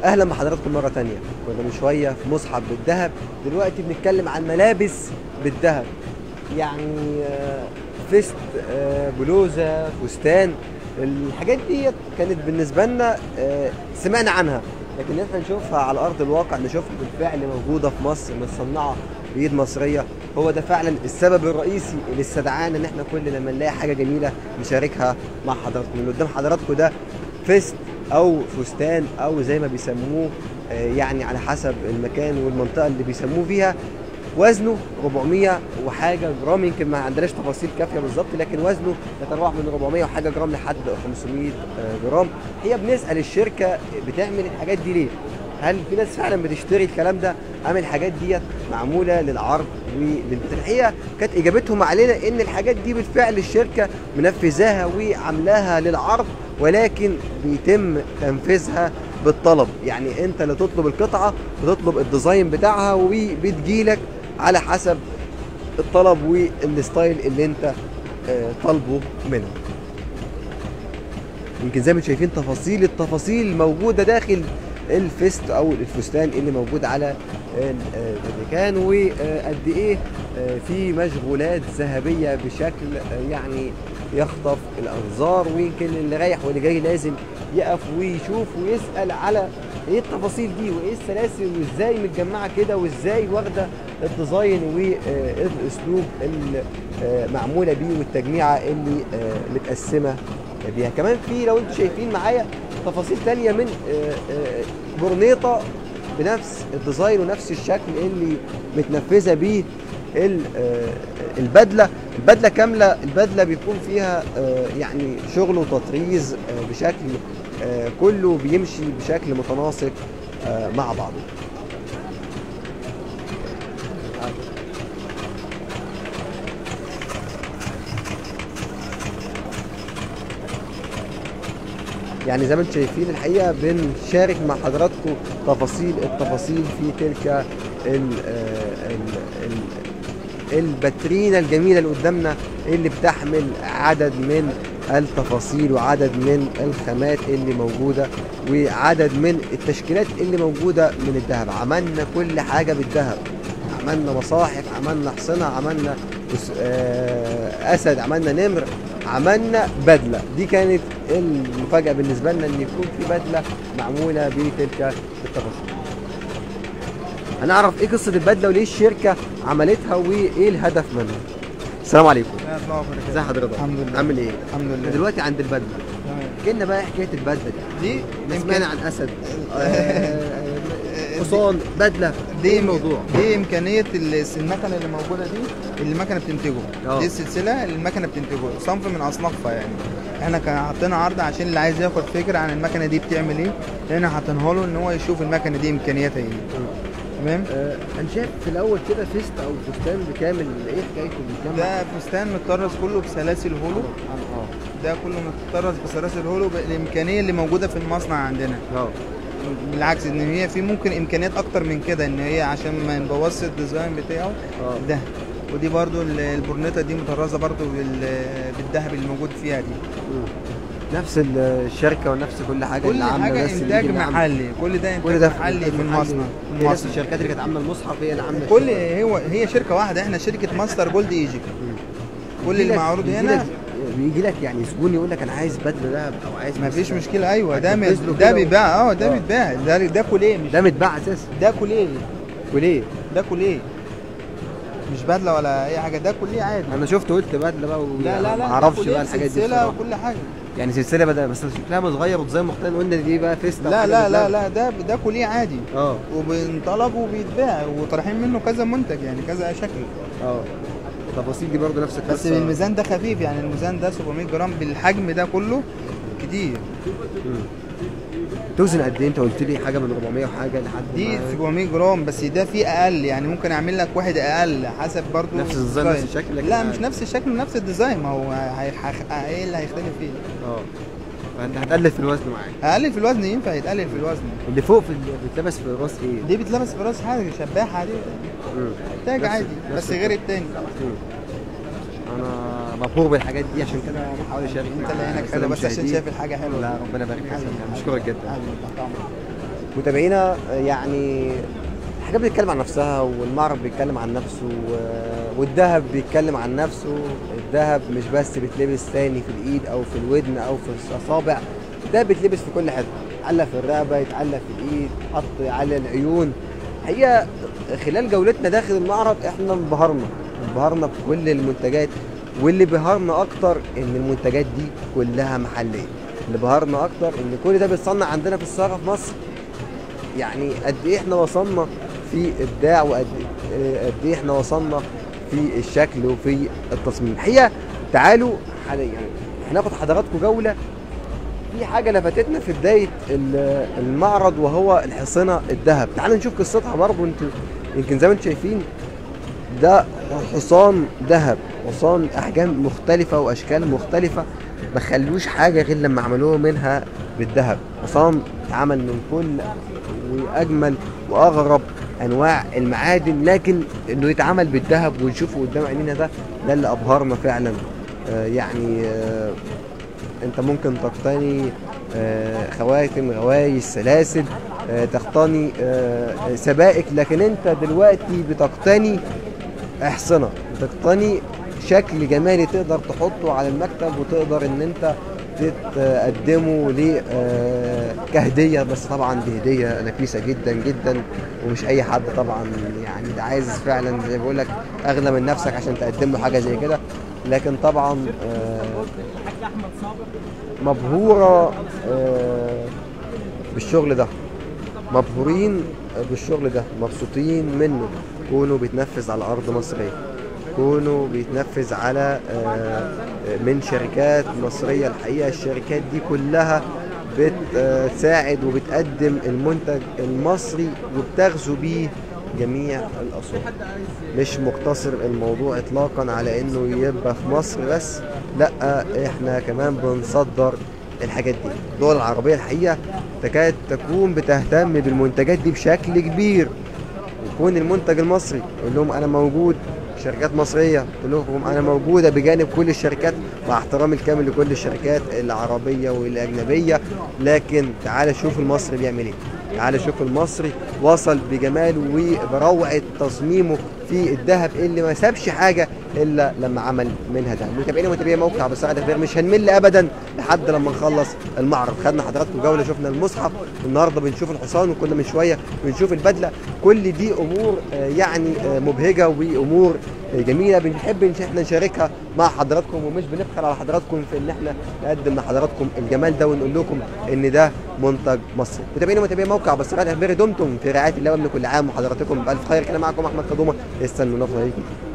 اهلا بحضراتكم مره تانية كنا من شويه في مصحف بالذهب دلوقتي بنتكلم عن ملابس بالذهب يعني آه، فيست آه، بلوزه فستان الحاجات دي كانت بالنسبه لنا آه، سمعنا عنها لكن احنا نشوفها على ارض الواقع نشوفها بالفعل موجوده في مصر متصنعه بايد مصريه هو ده فعلا السبب الرئيسي اللي استدعانا ان احنا كل لما نلاقي حاجه جميله نشاركها مع حضراتكم اللي قدام حضراتكم ده فيست او فستان او زي ما بيسموه آه، يعني على حسب المكان والمنطقه اللي بيسموه فيها وزنه 400 وحاجه جرام يمكن ما عندناش تفاصيل كافيه بالظبط لكن وزنه يتراوح من 400 وحاجه جرام لحد 500 آه، جرام هي بنسال الشركه بتعمل الحاجات دي ليه هل في ناس فعلا بتشتري الكلام ده ام الحاجات ديت معموله للعرض وللحقيقه كانت اجابتهم علينا ان الحاجات دي بالفعل الشركه منفذاها وعاملاها للعرض ولكن بيتم تنفيذها بالطلب يعني انت اللي تطلب القطعه بتطلب الديزاين بتاعها وبتجيلك على حسب الطلب والستايل اللي انت آه، طالبه منها يمكن زي ما انتم شايفين تفاصيل التفاصيل موجوده داخل الفست او الفستان اللي موجود على ال- آه، المكان وقد ايه آه، في مشغولات ذهبيه بشكل آه، يعني يخطف الانظار ويمكن اللي رايح واللي جاي لازم يقف ويشوف ويسال على ايه التفاصيل دي وايه السلاسل وازاي متجمعه كده وازاي واخده الديزاين والاسلوب المعموله بيه والتجميعه اللي آه، متقسمه بيها كمان في لو انتم شايفين معايا تفاصيل تانية من آه، آه، برنيطة بنفس الديزاين ونفس الشكل اللي متنفذة بيه ال- آه، البدلة البدلة كاملة البدلة بيكون فيها آه، يعني شغل وتطريز آه، بشكل آه، كله بيمشي بشكل متناسق آه، مع بعضه يعني زي ما انتم شايفين الحقيقه بنشارك مع حضراتكم تفاصيل التفاصيل في تلك ال ال ال الباترينا الجميله اللي قدامنا اللي بتحمل عدد من التفاصيل وعدد من الخامات اللي موجوده وعدد من التشكيلات اللي موجوده من الذهب عملنا كل حاجه بالذهب عملنا مصاحف عملنا حصنه عملنا أس- آه، اسد عملنا نمر عملنا بدله دي كانت المفاجاه بالنسبه لنا ان يكون في بدله معموله بتلك التفاصيل هنعرف ايه قصه البدله وليه الشركه عملتها وايه الهدف منها السلام عليكم ازي حضرتك الحمد لله. عامل ايه الحمد احنا لله دلوقتي عند البدله تمام. احكي لنا بقى حكايه البدله دي دي احنا يمكن- سمعنا عن اسد آه، حصان بدله دي ايه الموضوع دي امكانيه الس- المكنه اللي موجوده دي اللي المكنه بتنتجه اه. دي السلسله اللي المكنه بتنتجه صنف من اصنافها يعني احنا كان حاطين عرض عشان اللي عايز ياخد فكره عن المكنه دي بتعمل ايه هنا حاطينها له ان هو يشوف المكنه دي امكانياتها ايه تمام آه، انا شايف في الاول كده فيست او فستان بكامل ايه حكايته بيتجمع ده فستان متطرز كله بسلاسل هولو اه ده كله متطرز بسلاسل هولو بالامكانيه اللي موجوده في المصنع عندنا اه بالعكس ان هي في ممكن امكانيات اكتر من كده ان هي عشان ما نبوظش الديزاين بتاعه اه ده ودي برضو ال- البورنيطه دي مطرزه برضو بال- بالذهب اللي موجود فيها دي مم. نفس ال- الشركه ونفس كل حاجه كل اللي عامله حاجه بس اللي انتاج يجي اللي عامل- محلي كل ده كل انتاج ده في محلي إنتاج من محلي. مصنع من هي نفس مصنع الشركات اللي كانت عامله المصحف هي اللي عامله كل الشغل. هو هي شركه واحده احنا شركه ماستر جولد ايجيبت مم. كل بيجي اللي لك- معروض بيجي هنا لك- بيجي لك يعني زبون يقول لك انا عايز بدله ذهب او عايز ما فيش مثلاً- مشكله ايوه ده هتنفذ له ده كده و- بيتباع اه ده آه. بيتباع ده ده كوليه مش ده متباع اساسا ده كوليه وليه؟ ده كوليه مش بدله ولا اي حاجه ده كوليه عادي انا شفت قلت بدله بقى لا لا لا ما اعرفش ده كوليه بقى الحاجات دي سلسله بصراحة. وكل حاجه يعني سلسله بدل بس شكلها متغير وديزاين مختلف قلنا دي بقى فيستا لا وحاجة لا لا بالذهب. لا ده ده كوليه عادي اه وبنطلب وبيتباع وطالعين منه كذا منتج يعني كذا شكل اه التفاصيل دي برضه نفس القصه بس الميزان ده خفيف يعني الميزان ده 700 جرام بالحجم ده كله كتير مم. توزن قد ايه انت قلت لي حاجه من 400 وحاجه لحد دي ما- 700 جرام بس ده فيه اقل يعني ممكن اعمل لك واحد اقل حسب برضو نفس الديزاين، نفس الشكل، لكن لا أقل. مش نفس الشكل ونفس الديزاين ما هو هي- هيخ- ايه اللي هيختلف فيه اه فانت هتقلل في الوزن معاك اقلل في الوزن ينفع يتقلل في الوزن اللي فوق في ال- بيتلبس في الراس ايه؟ دي بتلبس في راس حاجه شباحه عادي مم. تاج نفس- عادي نفس بس غير التاني مم. انا مبهور بالحاجات دي عشان كده بحاول اشارك انت مع اللي عينك السادة حلوه بس عشان المشاهدين. شايف الحاجه حلوه لا ربنا يبارك فيك يا سيدي. بشكرك جدا حبيبي، تحت أمرك. متابعينا آه، يعني الحاجات بتتكلم عن نفسها والمعرض بيتكلم عن نفسه و- والذهب بيتكلم عن نفسه الذهب مش بس بيتلبس تاني في الايد او في الودن او في الاصابع ده بيتلبس في كل حته يتعلق في الرقبه يتعلق في الايد يتحط على العيون هي خلال جولتنا داخل المعرض احنا انبهرنا انبهرنا بكل المنتجات واللي بهرنا اكتر ان المنتجات دي كلها محليه اللي بهرنا اكتر ان كل ده بيتصنع عندنا في الصاغه في مصر يعني قد ايه احنا وصلنا في ابداع وقد إيه- قد ايه احنا وصلنا في الشكل وفي التصميم الحقيقه تعالوا حاليا يعني هناخد حضراتكم جوله في حاجه لفتتنا في بدايه ال- المعرض وهو الحصنه الذهب تعالوا نشوف قصتها برضه انتوا يمكن زي ما انتم شايفين ده حصان ذهب حصان احجام مختلفه واشكال مختلفه ما خلوش حاجه غير لما عملوها منها بالذهب حصان اتعمل من كل واجمل واغرب انواع المعادن لكن انه يتعمل بالذهب ونشوفه قدام عينينا ده ده اللي ابهرنا فعلا آه يعني آه انت ممكن تقتني آه، خواتم غوايش سلاسل آه، تقتني آه، سبائك لكن انت دلوقتي بتقتني احصنه بتقتني شكل جمالي تقدر تحطه على المكتب وتقدر ان انت تقدمه ل آه، كهديه بس طبعا دي هديه نفيسه جدا جدا ومش اي حد طبعا يعني ده عايز فعلا زي ما بقول لك اغلى من نفسك عشان تقدم له حاجه زي كده لكن طبعا آه، مبهوره آه، بالشغل ده مبهورين بالشغل ده مبسوطين منه كونه بيتنفذ على ارض مصريه كونه بيتنفذ على آه، من شركات مصريه الحقيقه الشركات دي كلها بتساعد وبتقدم المنتج المصري وبتغزو بيه جميع الاسواق مش مقتصر الموضوع اطلاقا على انه يبقى في مصر بس لا احنا كمان بنصدر الحاجات دي الدول العربيه الحقيقه تكاد تكون بتهتم بالمنتجات دي بشكل كبير يكون المنتج المصري يقول لهم انا موجود شركات مصريه تقول لكم انا موجوده بجانب كل الشركات مع احترامي الكامل لكل الشركات العربيه والاجنبيه لكن تعال شوف المصري بيعمل ايه تعال شوف المصري وصل بجماله وبروعه تصميمه في الذهب اللي ما سابش حاجه الا لما عمل منها ده متابعينا ومتابعي موقع بساعة الخير مش هنمل ابدا لحد لما نخلص المعرض خدنا حضراتكم جوله شفنا المصحف النهارده بنشوف الحصان وكل من شويه بنشوف البدله كل دي امور آه، يعني آه، مبهجه وامور آه، جميله بنحب ان احنا نشاركها مع حضراتكم ومش بنبخل على حضراتكم في ان احنا نقدم لحضراتكم الجمال ده ونقول لكم ان ده منتج مصري متابعينا ومتابعي موقع بساعة الخير دمتم في رعايه الله ومن كل عام وحضراتكم بالف خير كان معكم احمد قدومه استنونا في طريقكم